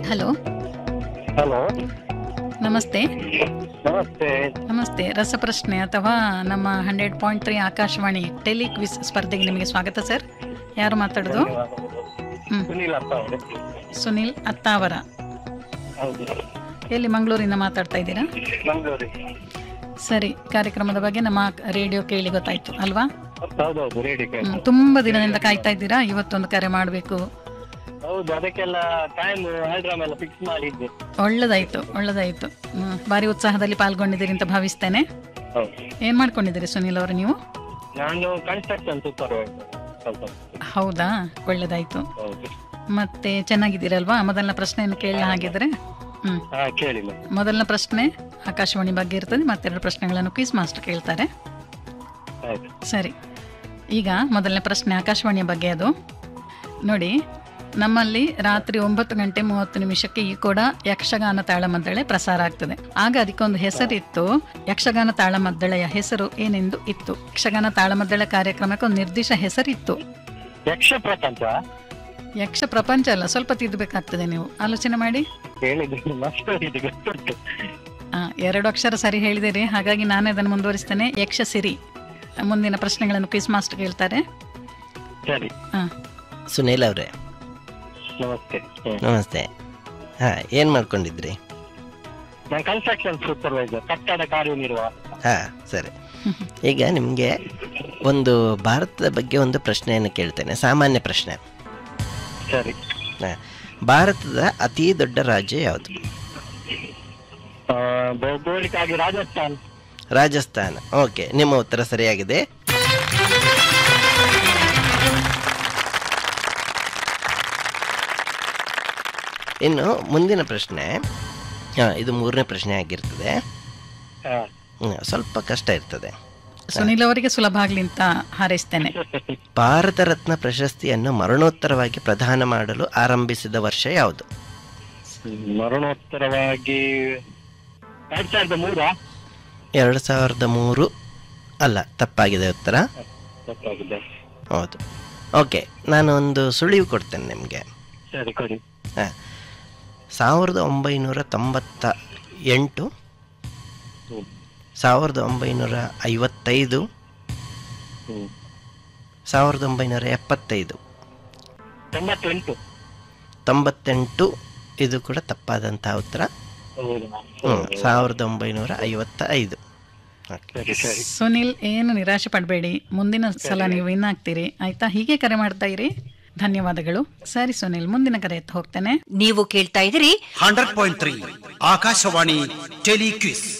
Hello hello ನಮಸ್ತೆ ನಮಸ್ತೆ ನಮಸ್ತೆ ರಸಪ್ರಶ್ನೆ ಅಥವಾ ನಮ್ಮ ಹಂಡ್ರೆಡ್ ಪಾಯಿಂಟ್ ತ್ರೀ ಆಕಾಶವಾಣಿ ಟೆಲಿ ಕ್ವಿಸ್ ಸ್ಪರ್ಧೆಗೆ ನಿಮಗೆ ಸ್ವಾಗತ ಸರ್ ಯಾರು ಮಾತಾಡೋದು ಹ್ಮ್. ಸುನೀಲ್ ಅಪ್ಪ ಅವರು ಸುನಿಲ್ ಅತ್ತಾವರ ಹೌದು ಎಲ್ಲಿ ಮಂಗಳೂರಿಂದ ಮಾತಾಡ್ತಾ ಇದ್ದೀರಾ ಮಂಗಳೂರಿಗೆ ಸರಿ ಕಾರ್ಯಕ್ರಮದ ಬಗ್ಗೆ ನಮ್ಮ ರೇಡಿಯೋ ಕೇಳಿ ಗೊತ್ತಾಯ್ತು ಅಲ್ವಾ ಹೌದೌದು ರೇಡಿಯೋ ಕೇಳಿ ಹ್ಮ್, ತುಂಬಾ ದಿನದಿಂದ ಕಾಯ್ತಾ ಇದ್ದೀರಾ ಇವತ್ತೊಂದು ಕರೆ ಮಾಡಬೇಕು ಹೌದು ಅದಕ್ಕೆಲ್ಲ ಟೈಮ್ ಆಲ್ಡ್ರಾಮ್ ಎಲ್ಲ ಫಿಕ್ಸ್ ಮಾಡಿದ್ದೆ ಒಳ್ಳೇದಾಯ್ತು ಒಳ್ಳೇದಾಯ್ತು ಹ್ಮ್, ಭಾರಿ ಉತ್ಸಾಹದಲ್ಲಿ ಪಾಲ್ಗೊಂಡಿದ್ದೀರಿ ಅಂತ ಭಾವಿಸ್ತೇನೆ ಹೌದು ಏನ್ ಮಾಡ್ಕೊಂಡಿದ್ದೀರಿ ಸುನಿಲ್ ಅವರು ನೀವು ನಾನು ಕನ್ಸ್ಟ್ರಕ್ಷನ್ ಸೂಪರ್ವೈಸರ್ ಸ್ವಲ್ಪ ಹೌದಾ ಒಳ್ಳೇದಾಯ್ತು ಹೌದು ಮತ್ತೆ ಚೆನ್ನಾಗಿದ್ದೀರಲ್ವಾ ಮೊದಲನ ಪ್ರಶ್ನೆಯನ್ನು ಕೇಳಲ ಹಾಗಿದ್ರೆ ಹ್ಮ್ ಹಾ ಕೇಳಿ ಮೇಡಮ್ ಮೊದಲನ ಪ್ರಶ್ನೆ ಆಕಾಶವಾಣಿ ಬಗ್ಗೆ ಇರ್ತದೆ ಮತ್ತೆರಡು ಪ್ರಶ್ನೆಗಳನ್ನು ಕ್ವಿಸ್ ಮಾಸ್ಟರ್ ಕೇಳ್ತಾರೆ ಆಯ್ತು ಸರಿ ಈಗ ಮೊದಲನೇ ಪ್ರಶ್ನೆ ಆಕಾಶವಾಣಿಯ ಬಗ್ಗೆ ಅದು ನೋಡಿ ನಮ್ಮಲ್ಲಿ ರಾತ್ರಿ ಒಂಬತ್ತು ಗಂಟೆ ಮೂವತ್ತು ನಿಮಿಷಕ್ಕೆ ಈ ಕೂಡ ಯಕ್ಷಗಾನ ತಾಳಮದ್ದಳೆ ಪ್ರಸಾರ ಆಗ್ತದೆ ಆಗ ಅದಕ್ಕೊಂದು ಹೆಸರಿತ್ತು ಯಕ್ಷಗಾನ ತಾಳಮದ್ದಳೆಯ ಹೆಸರು ಏನೆಂದು ಇತ್ತು ಯಕ್ಷಗಾನ ತಾಳಮದ್ದಳೆ ಕಾರ್ಯಕ್ರಮಕ್ಕೆ ಒಂದು ನಿರ್ದಿಷ್ಟ ಹೆಸರಿತ್ತು ಯಕ್ಷ ಪ್ರಪಂಚ ಯಕ್ಷ ಪ್ರಪಂಚ ಅಲ್ಲ ಸ್ವಲ್ಪ ತಿದ್ದಬೇಕಾಗ್ತದೆ ನೀವು ಆಲೋಚನೆ ಮಾಡಿ ಹೇಳಿದ್ರೆ ಮಸ್ತ್ ಇದೆ ಗೊತ್ತುಂಟು ಆ, ಎರಡು ಅಕ್ಷರ ಸರಿ ಹೇಳಿದಿರಿ ಹಾಗಾಗಿ ನಾನೇ ಅದನ್ನು ಮುಂದುವರಿಸ್ತೇನೆ ಯಕ್ಷ ಸಿರಿ ಮುಂದಿನ ಪ್ರಶ್ನೆಗಳನ್ನು ಕ್ವಿಸ್ ಮಾಸ್ಟರ್ ಕೇಳ್ತಾರೆ ಸರಿ ಹಾ ಸುನೀಲ್ ಅವರೇ ನಮಸ್ತೆ ಹ್ಮ್. ನಮಸ್ತೆ ಹಾಂ ಏನು ಮಾಡ್ಕೊಂಡಿದ್ರಿ ನಾನು ಕನ್ಸ್ಟ್ರಕ್ಷನ್ ಸೂಪರ್ವೈಸರ್ ಕಟ್ಟಡ ಕಾರ್ಯನಿರ್ವಾಹಕ ಹಾಂ ಸರಿ ಈಗ ನಿಮಗೆ ಒಂದು ಭಾರತದ ಬಗ್ಗೆ ಒಂದು ಪ್ರಶ್ನೆಯನ್ನು ಕೇಳ್ತೇನೆ ಸಾಮಾನ್ಯ ಪ್ರಶ್ನೆ ಸರಿ ಹಾ. ಭಾರತದ ಅತಿ ದೊಡ್ಡ ರಾಜ್ಯ ಯಾವುದು ಆ, ಭೌಗೋಳಿಕ ಆಗಿ ರಾಜಸ್ಥಾನ್ ರಾಜಸ್ಥಾನ ಓಕೆ ನಿಮ್ಮ ಉತ್ತರ ಸರಿಯಾಗಿದೆ ಇನ್ನು ಮುಂದಿನ ಪ್ರಶ್ನೆ ಹಾಂ ಇದು ಮೂರನೇ ಪ್ರಶ್ನೆ ಆಗಿರ್ತದೆ ಹಾ. ಹ್ಮ್, ಸ್ವಲ್ಪ ಕಷ್ಟ ಇರ್ತದೆ ಸುನಿಲ್ ಅವರಿಗೆ ಸುಲಭ ಆಗ್ಲಿ ಅಂತ ಹಾರೈಸ್ತೇನೆ ಭಾರತ ರತ್ನ ಪ್ರಶಸ್ತಿಯನ್ನು ಮರಣೋತ್ತರವಾಗಿ ಪ್ರದಾನ ಮಾಡಲು ಆರಂಭಿಸಿದ ವರ್ಷ ಯಾವುದು ಮರಣೋತ್ತರವಾಗಿ ಎರಡ್ ಸಾವಿರದ ಮೂರ ಎರಡು ಸಾವಿರದ ಮೂರು ಅಲ್ಲ ತಪ್ಪಾಗಿದೆ ಉತ್ತರ ತಪ್ಪಾಗಿದೆ ಹೌದು ಓಕೆ ನಾನು ಒಂದು ಸುಳಿವು ಕೊಡ್ತೇನೆ ನಿಮಗೆ ಸರಿ ಕೊಡಿ ಹಾಂ ಸಾವಿರದ ಒಂಬೈನೂರ ತೊಂಬತ್ತ ಎಂಟು ಹ್ಮ್. ಸಾವಿರದ ಒಂಬೈನೂರ ಐವತ್ತೈದು ಹ್ಮ್. ಸಾವಿರದ ಒಂಬೈನೂರ ಎಪ್ಪತ್ತೈದು ತೊಂಬತ್ತೆಂಟು ತೊಂಬತ್ತೆಂಟು ಇದು ಕೂಡ ತಪ್ಪಾದಂತಹ ಉತ್ತರ ಹೌದು ಹ್ಮ್, ಸಾವಿರದ ಒಂಬೈನೂರ ಐವತ್ತ ಐದು ಓಕೆ ಸರಿ ಸರಿ ಸುನಿಲ್ ಏನು ನಿರಾಶೆ ಪಡಬೇಡಿ ಮುಂದಿನ ಸಲ ನೀವು ವಿನ್ ಆಗ್ತೀರಿ ಆಯ್ತಾ ಹೀಗೆ ಕರೆ ಮಾಡ್ತಾ ಇರಿ ಧನ್ಯವಾದಗಳು ಸರಿ ಸುನಿಲ್ ಮುಂದಿನ ಕರೆ ಎತ್ತ ಹೋಗ್ತೇನೆ ನೀವು ಕೇಳ್ತಾ ಇದ್ದೀರಿ ಹಂಡ್ರೆಡ್ ಪಾಯಿಂಟ್ ತ್ರೀ ಆಕಾಶವಾಣಿ ಟೆಲಿಕ್ವಿಸ್